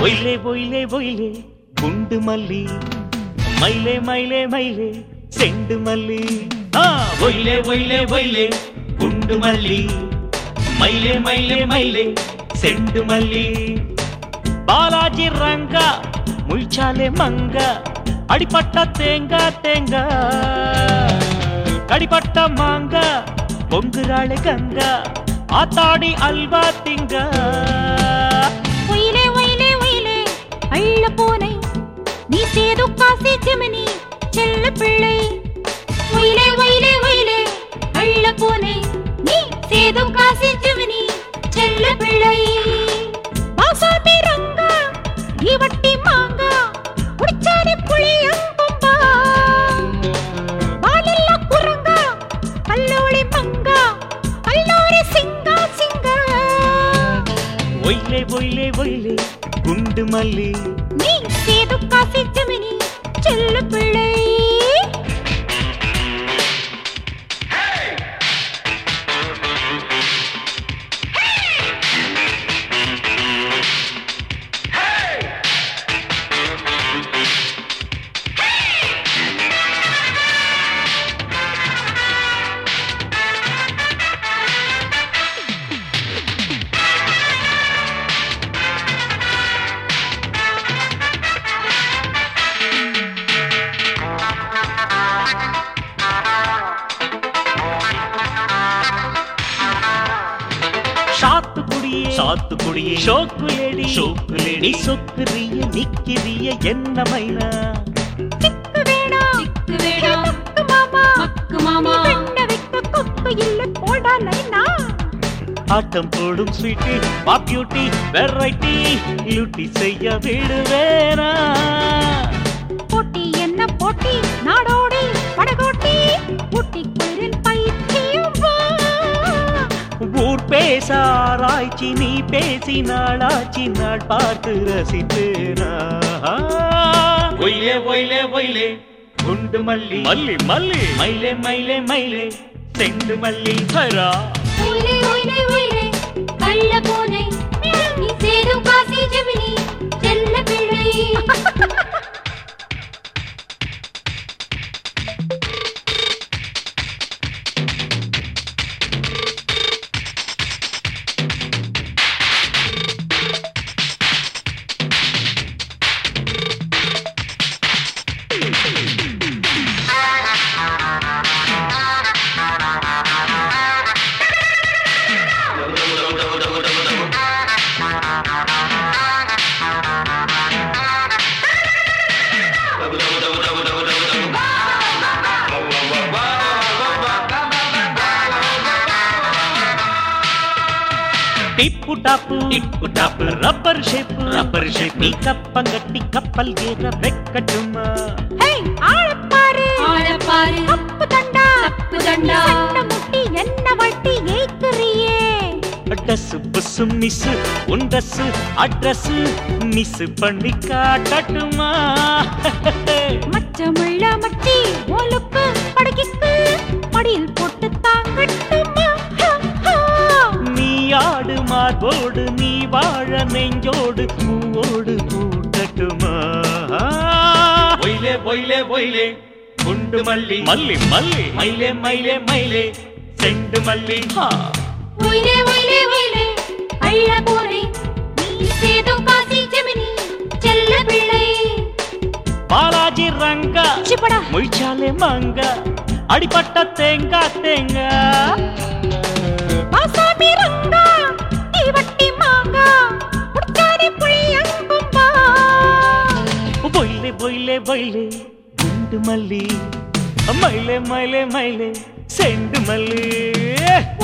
ஒயிலே ஒயிலே ஒயிலே குண்டு மல்லி மயிலே மயிலே மயிலே செண்டு மல்லி ஆ, ஒயிலே ஒயிலே ஒயிலே குண்டு மல்லி மயிலே மயிலே மயிலே செண்டு மல்லி பாலாஜி రంగా ముల్చాలే మంగ అడిపట్ట తేంగ తేంగ కడిపట్ట మాంగ పొంగురాళె గంగ ఆతాడి అల్వా తింగ ஒயிலே ஒயிலே ஒயிலே அள்ள போனை நீ சேது காசி ஜெமினி செல்ல பிள்ளை ஒயிலே ஒயிலே ஒயிலே அள்ள போனை நீ சேது காசி ஜெமினி செல்ல பிள்ளை பாசாமி ரங்கா நீ வட்டி மாங்கா குடிச்சாடி புளியம்பம்பா பாலில்ல குரங்கா கல்லோளி மங்கா கல்லோரி சிங்கா சிங்கா ఒయిలే ఒయిలే ఒయిలే గుండు మల్లి நீ சேது காசி ஜெமினி செல்ல பிள்ளை சாத்துக்குடியே சாத்துக்குடியே ஷோக்குலேடி ஷோக்குலேடி சொக்குரிய நிக்கிரிய என்ன மைனா சிக்கு வேணா சிக்கு வேணா. மக்கு மாமா மக்கு மாமா. நீ வெண்ண வைக்க கொக்கு இல்ல போடா லைனா ஆட்டம் போடும் ஸ்வீட்டு மா பியூட்டி வெரைட்டி லூட்டி செய்ய விடுவேனா போட்டி என்ன போட்டி நாடோடி படகோட்டி ஊட்டி குளிரில் பைத்தியம் வா ஊர் பேச ஆராய்ச்சி நீ பேசினாளாச்சி நாள் பார்த்து ரசித்தேனா ஒயிலே ஒயிலே ஒயிலே குண்டு மல்லி மல்லி மல்லி மயிலே மயிலே மயிலே செண்டு மல்லி ஹரா ஒயிலே ஒயிலே ஒயிலே கள்ள பூனை நீ சேரும் காசி ஜெமினி செல்ல பிள்ளை tip top tip top rubber shape rubber shape నీ కప్పంగట్టి కప్పల్ గేర వెక్కటుమా ஹே ஆளப் பாரு ஆளப் பாரு. தப்பு தண்டா தப்பு தண்டா. நீ சண்டை முட்டி என்ன வட்டி ஏய்க்குறியே டஸ் புஸ் மிஸ் உண்டஸ் அட்ரஸ் மிஸ் பண்ணி காட்டட்டுமா மச்சமுள்ள மச்சி ஓலுக்கு படகிக்கு படியில் போட்டு தாங்கட்டுமா ஹா, ஹா. நீ ஆடு மார்போடு நீ வாழ நெஞ்சோடு பூவோடு கூட்டட்டுமா ஒயிலே ஒயிலே ஒயிலே குண்டு மல்லி மல்லி மல்லி மயிலே மயிலே மயிலே செண்டு மல்லி ஹா ஒயிலே ஒயிலே ஒயிலே அள்ள பூனை நீ சேரும் காசி ஜெமினி செல்ல பிள்ளை பாலாஜி రంగా சிப்படா முழிச்சாலே மாங்க அடிப்பட்ட தேங்காய் தேங்காய் பாசாமி ரங்கா நீ வட்டி மாங்கா குடிச்சாடி புளியங்கும்பா బొయ్లే బొయ్లే బొయ్లే గుండు మల్లి మైలే మైలే మైలే సెండు మల్లి